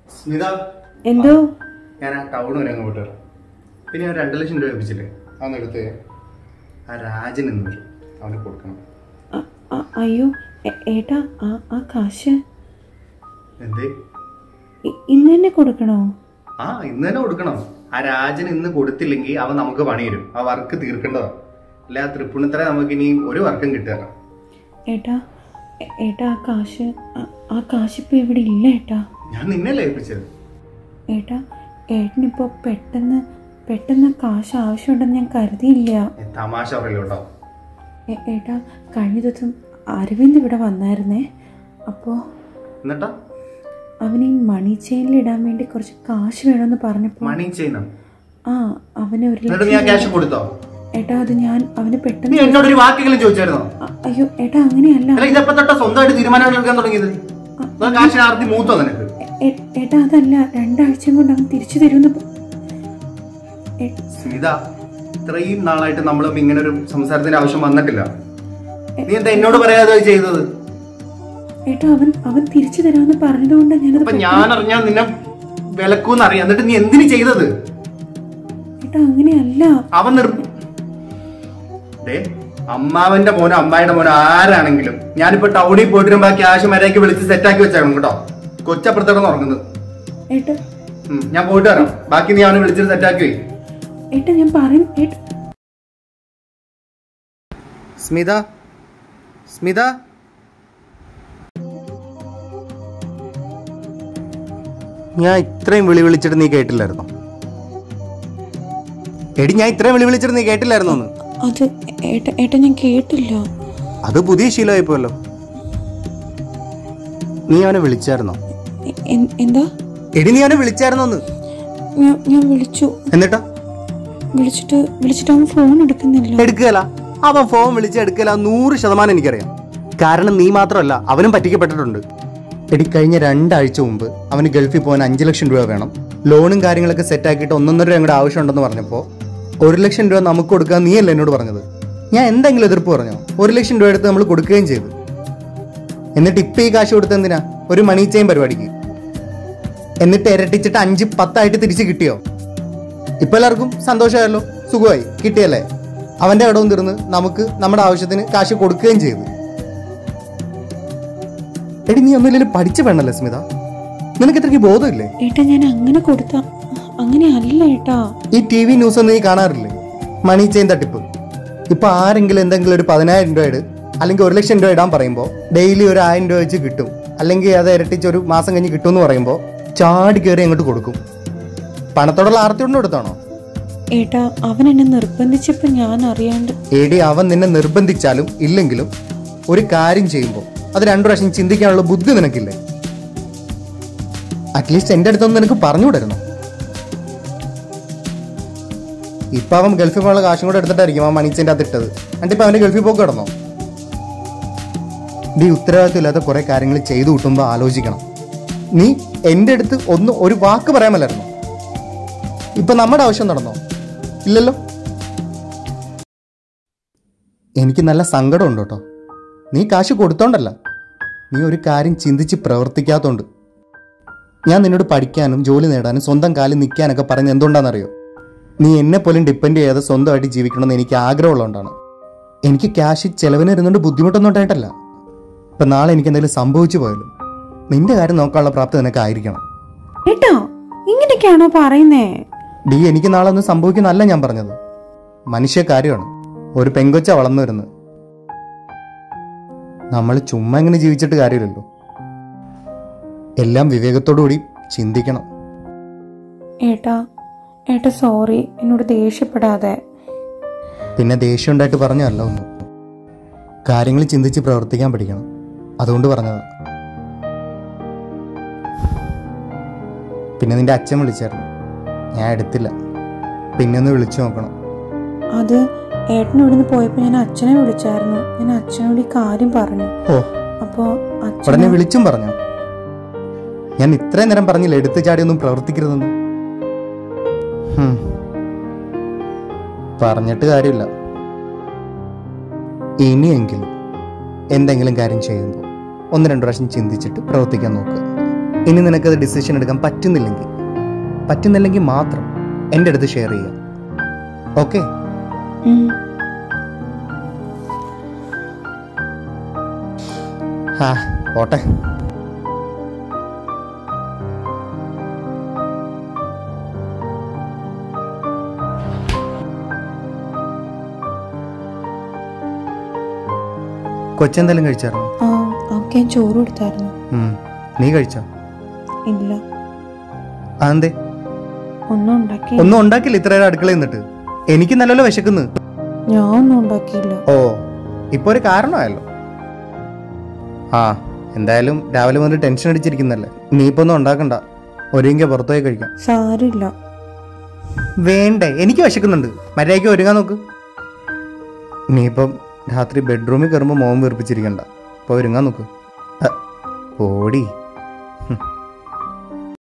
സ്മിത എന്തോ ഞാൻ ആ ടൗൺ വരെ അങ്ങ് പോയിട്ട് വരാം പിന്നെ ഞാൻ രണ്ട് ലക്ഷം രൂപ ഏൽപ്പിച്ചില്ലേ അതൊന്ന് എടുത്ത് ആ രാജൻ എന്ന് വരും അവന് കൊടുക്കണം അ- അ- അയ്യോ എ- ഏട്ടാ ആ ആ കാശ് എന്തേ ഇ- ഇന്ന് തന്നെ കൊടുക്കണോ ആ ഇന്ന് തന്നെ കൊടുക്കണം ആ രാജൻ ഇന്ന് കൊടുത്തില്ലെങ്കിൽ അവൻ നമുക്ക് പണി തരും ആ വർക്ക് തീർക്കേണ്ടതാ അല്ലെ ആ തൃപ്പുണിത്തറ നമുക്ക് ഇനി ഒരു വർക്കും കിട്ടുക ഏട്ടാ എ- ഏട്ടാ ആ കാശ് ആ- ആ കാശ് ഇപ്പോൾ ഇവിടെ ഇല്ല ഏട്ടാ ഞാൻ നിന്നല്ലേ ഏൽപ്പിച്ചത് ഏട്ടാ ഏട്ടനിപ്പോൾ പെട്ടെന്ന് പെട്ടെന്ന് കാശ് ആവശ്യമുണ്ടെന്ന് ഞാൻ കരുതിയില്ല ഏ, തമാശ പറയല്ലോ കേട്ടോ എ- ഏട്ടാ കഴിഞ്ഞ ദിവസം അരവിന്ദ് ഇവിടെ വന്നായിരുന്നേ അപ്പോൾ എന്നിട്ടാ അവൻ ഈ മണി ചെയിനിൽ ഇടാൻ വേണ്ടി കുറച്ച് കാശ് വേണമെന്ന് പറഞ്ഞപ്പോൾ മണി ചെയ്യുന്ന ആ അവന് ഒരു എന്നിട്ട് നീ ആ ലക്ഷം ക്യാഷ് കൊടുത്തോ ഏട്ടാ അത് ഞാൻ അവന് നീ പെട്ടെന്ന് എന്നോട് ഒരു വാക്കെങ്കിലും ചോദിച്ചായിരുന്നോ അ- അയ്യോ ഏട്ടാ അങ്ങനെയല്ല അല്ല ഇതെപ്പോ തൊട്ടാ സ്വന്തമായിട്ട് തീരുമാനങ്ങൾ എടുക്കാൻ തുടങ്ങിയത് അതോ കാശിന് ആർത്തി മൂത്തോ നിനക്ക് ഏ- ഏട്ടാ അതല്ല രണ്ടാഴ്ച കൊണ്ട് അവൻ തിരിച്ചു തരുമെന്ന് പ- ഏ- സ്മിത ഇത്രയും നാളായിട്ട് നമ്മളും ഇങ്ങനെ ഒരു സംസാരത്തിന്റെ ആവശ്യം വന്നിട്ടില്ല നീ എന്താ എന്നോട് പറയാതെ അത് ചെയ്തത് ഏട്ടാ അവൻ അവൻ തിരിച്ചു തരാമെന്ന് പറഞ്ഞതുകൊണ്ട് ഞാനത് അപ്പൊ ഞാൻ അറിഞ്ഞാൽ നിന്നെ വിലക്കൂന്ന് അറിയാം എന്നിട്ട് നീ എന്തിനു ചെയ്തത് ഏട്ടാ അങ്ങനെയല്ല അവൻ നിർ ദേ, അമ്മാവന്റെ മോനോ അമ്മായിയുടെ മോനോ ആരാണെങ്കിലും ഞാനിപ്പോ ടൗണിൽ പോയിട്ട് വരുമ്പോ ആ ക്യാഷ് മര്യാദയ്ക്ക് വിളിച്ച് സെറ്റാക്കി വെച്ചേക്കണം കേട്ടോ കൊച്ചപ്പുറത്തോടെ ഉറങ്ങുന്നത് ഏട്ടാ ഉം, ഞാൻ പോയിട്ട് വരാം ബാക്കി നീ അവനെ വിളിച്ചിട്ട് സെറ്റാക്കി വയ്ക്കും ഏട്ടാ ഞാൻ പറയും ഏട്ടാ സ്മിത സ്മിത ഞാൻ ഇത്രയും വിളി വിളിച്ചിട്ട് നീ കേട്ടില്ലായിരുന്നോ എടി ഞാൻ ഇത്രയും വിളി വിളിച്ചിട്ട് നീ കേട്ടില്ലായിരുന്നോ എന്ന് അത് ഏട്ടാ ഏട്ടാ ഞാൻ കേട്ടില്ല അത് പുതിയ ശീലമായിപ്പോയല്ലോ നീ അവനെ വിളിച്ചായിരുന്നോ എ- എൻ- എന്താ എടി നീ അവനെ വിളിച്ചായിരുന്നോന്ന് ഞാൻ ഞാൻ വിളിച്ചു എന്നിട്ടാ വിളിച്ചിട്ട് വിളിച്ചിട്ട് അവൻ ഫോൺ എടുക്കുന്നില്ല എടുക്കല അവൻ ഫോൺ വിളിച്ച് എടുക്കല നൂറ് ശതമാനം എനിക്കറിയാം കാരണം നീ മാത്രമല്ല അവനും പറ്റിക്കപ്പെട്ടിട്ടുണ്ട് എടി കഴിഞ്ഞ രണ്ടാഴ്ച മുമ്പ് അവന് ഗൾഫിൽ പോകാൻ അഞ്ച് ലക്ഷം രൂപ വേണം ലോണും കാര്യങ്ങളൊക്കെ സെറ്റ് ആക്കിയിട്ട് ഒന്നൊന്നര രൂപ കൂടെ ആവശ്യമുണ്ടെന്ന് പറഞ്ഞപ്പോൾ ഒരു ലക്ഷം രൂപ നമുക്ക് കൊടുക്കാൻ നീയല്ല എന്നോട് പറഞ്ഞത് ഞാൻ എന്തെങ്കിലും എതിർപ്പ് പറഞ്ഞോ ഒരു ലക്ഷം രൂപ എടുത്ത് നമ്മൾ കൊടുക്കുകയും ചെയ്തു എന്നിട്ട് ഇപ്പം ഈ കാശ് കൊടുത്ത എന്തിനാ ഒരു മണി ചെയിൻ പരിപാടിക്ക് എന്നിട്ട് ഇരട്ടിച്ചിട്ട് അഞ്ച് പത്തായിട്ട് തിരിച്ച് കിട്ടിയോ ഇപ്പൊ എല്ലാവർക്കും സന്തോഷമായല്ലോ സുഖമായി കിട്ടിയല്ലേ അവന്റെ കടവും തീർന്ന് നമുക്ക് നമ്മുടെ ആവശ്യത്തിന് കാശ് കൊടുക്കുകയും ചെയ്തു എടി നീ ഒന്നുമില്ലെങ്കിൽ പഠിച്ച പെണ്ണല്ലേ സ്മിത നിനക്ക് ഇത്രയ്ക്ക് ബോധമില്ലേ ഏട്ടാ ഞാൻ അങ്ങനെ കൊടുത്ത അങ്ങനെ അല്ല ഏട്ടാ ഈ ടി വി ന്യൂസ് ഒന്നും നീ കാണാറില്ലേ മണി ചെയിൻ തട്ടിപ്പ് ഇപ്പൊ ആരെങ്കിലും എന്തെങ്കിലും ഒരു പതിനായിരം രൂപയുടെ അല്ലെങ്കിൽ ഒരു ലക്ഷം രൂപ ഇടാൻ പറയുമ്പോൾ ഡെയിലി ഒരു ആയിരം രൂപ വെച്ച് കിട്ടും അല്ലെങ്കിൽ അത് ഇരട്ടിച്ച് ഒരു മാസം കഴിഞ്ഞ് കിട്ടും എന്ന് പറയുമ്പോൾ ചാടി കയറി അങ്ങോട്ട് കൊടുക്കും പണത്തോടുള്ള ആർത്തി കൊണ്ട് കൊടുത്താണോ ഏട്ടാ അവൻ എന്നെ നിർബന്ധിച്ചപ്പോൾ ഞാൻ അറിയാണ്ട് എടി അവൻ നിന്നെ നിർബന്ധിച്ചാലും ഇല്ലെങ്കിലും ഒരു കാര്യം ചെയ്യുമ്പോൾ അത് രണ്ടു പ്രാവശ്യം ചിന്തിക്കാനുള്ള ബുദ്ധി നിനക്കില്ലേ അറ്റ്ലീസ്റ്റ് എൻ്റെ അടുത്തൊന്നും നിനക്ക് പറഞ്ഞുകൂടായിരുന്നു ഇപ്പൊ അവൻ ഗൾഫിൽ പോകാനുള്ള കാശും കൂടെ എടുത്തിട്ടായിരിക്കും അവൻ മണിച്ചതിൻ്റെ അകത്ത് ഇട്ടത് എന്നിട്ട് ഇപ്പൊ അവന്റെ ഗൾഫിൽ പോക്ക് കിടന്നോ നീ ഉത്തരവാദിത്വം ഇല്ലാത്ത കുറെ കാര്യങ്ങൾ ചെയ്തു കൂട്ടുമ്പോൾ ആലോചിക്കണം നീ എൻ്റെ അടുത്ത് ഒന്ന് ഒരു വാക്ക് പറയാമല്ലായിരുന്നോ ഇപ്പൊ നമ്മുടെ ആവശ്യം നടന്നോ ഇല്ലല്ലോ എനിക്ക് നല്ല സങ്കടമുണ്ട് കേട്ടോ നീ കാശ് കൊടുത്തോണ്ടല്ല നീ ഒരു കാര്യം ചിന്തിച്ച് പ്രവർത്തിക്കാത്തോണ്ട് ഞാൻ നിന്നോട് പഠിക്കാനും ജോലി നേടാനും സ്വന്തം കാലിൽ നിൽക്കാനൊക്കെ പറഞ്ഞ് എന്തുകൊണ്ടാണെന്നറിയോ നീ എന്നെ പോലും ഡിപ്പെൻഡ് ചെയ്യാതെ സ്വന്തമായിട്ട് ജീവിക്കണമെന്ന് എനിക്ക് ആഗ്രഹമുള്ളതുകൊണ്ടാണ് എനിക്ക് ക്യാഷ് ചെലവിന് ഇരുന്നുകൊണ്ട് ബുദ്ധിമുട്ടൊന്നും ഉണ്ടായിട്ടല്ല ഇപ്പം നാളെ എനിക്ക് എന്തെങ്കിലും സംഭവിച്ചു പോയാലും നിന്റെ കാര്യം നോക്കാനുള്ള പ്രാപ്തി നിനക്കായിരിക്കണം ഏട്ടാ ഇങ്ങനെയൊക്കെയാണോ പറയുന്നേ ഡി എനിക്ക് നാളെ ഒന്നും സംഭവിക്കുന്നല്ല ഞാൻ പറഞ്ഞത് മനുഷ്യ കാര്യമാണ് ഒരു പെങ്കൊച്ച വളർന്നു വരുന്നത് നമ്മൾ ചുമ്മാ ഇങ്ങനെ ജീവിച്ചിട്ട് കാര്യമില്ലല്ലോ എല്ലാം വിവേകത്തോടു കൂടി ചിന്തിക്കണം ഏട്ടാ ഏട്ടാ സോറി എന്നോട് ദേഷ്യപ്പെടാതെ പിന്നെ ദേഷ്യം ഉണ്ടായിട്ട് പറഞ്ഞല്ല ഒന്നും കാര്യങ്ങൾ ചിന്തിച്ച് പ്രവർത്തിക്കാൻ പഠിക്കണം അതുകൊണ്ട് പറഞ്ഞതാ പിന്നെ നിന്റെ അച്ഛൻ വിളിച്ചായിരുന്നു ഞാൻ എടുത്തില്ല പിന്നെ ഒന്ന് വിളിച്ചു നോക്കണം അത് ഏട്ടൻ ഇവിടുന്ന് പോയപ്പോൾ ഞാൻ അച്ഛനെ വിളിച്ചായിരുന്നു ഞാൻ അച്ഛനോട് ഈ കാര്യം പറഞ്ഞു ഓ അപ്പോൾ ഉടനെ അച്ഛൻ വിളിച്ചും പറഞ്ഞു ഞാൻ ഇത്രയും നേരം പറഞ്ഞില്ല എടുത്തു ചാടി ഒന്നും പ്രവർത്തിക്കരുതെന്ന് ഹും. പറഞ്ഞിട്ട് കാര്യമില്ല ഇനിയെങ്കിലും എന്തെങ്കിലും കാര്യം ചെയ്യുമ്പോൾ ഒന്ന് രണ്ട് പ്രാവശ്യം ചിന്തിച്ചിട്ട് പ്രവർത്തിക്കാൻ നോക്കുക ഇനി നിനക്കത് ഡിസിഷൻ എടുക്കാൻ പറ്റുന്നില്ലെങ്കിൽ പറ്റുന്നില്ലെങ്കിൽ മാത്രം എൻ്റെ അടുത്ത് ഷെയർ ചെയ്യുക ഓക്കെ ഉം. ആ പോട്ടെ കൊച്ചെന്തെങ്കിലും കഴിച്ചായിരുന്നു ആ അവൾക്ക് ഞാൻ ചോറ് കൊടുത്തായിരുന്നു നീ കഴിച്ചോ ഇല്ല അതെന്തേ ഒന്നും ഉണ്ടാക്കി ഒന്നും ഉണ്ടാക്കില്ല ഇത്രയേരം അടുക്കളയിൽ നിന്നിട്ട് എനിക്ക് നല്ലപോലെ വിശക്കുന്നു ഞാൻ ഒന്നും ഉണ്ടാക്കിയില്ല ഓ ഇപ്പൊ ഒരു കാരണമായല്ലോ ആ എന്തായാലും രാവിലെ മുതൽ ടെൻഷൻ അടിച്ചിരിക്കുന്നല്ലേ നീ ഇപ്പൊ ഒന്നും ഉണ്ടാക്കണ്ട ഒരുങ്ങി പുറത്തുപോയി കഴിക്കാം സാരില്ല വേണ്ടേ എനിക്ക് വിശക്കുന്നുണ്ട് മര്യാദയ്ക്ക് ഒരുങ്ങാൻ നോക്ക് നീ ഇപ്പം രാത്രി ബെഡ്റൂമിൽ കയറുമ്പോൾ മോൻ വീർപ്പിച്ചിരിക്കണ്ട ഇപ്പൊ ഒരുങ്ങാൻ നോക്ക് അ, പോടി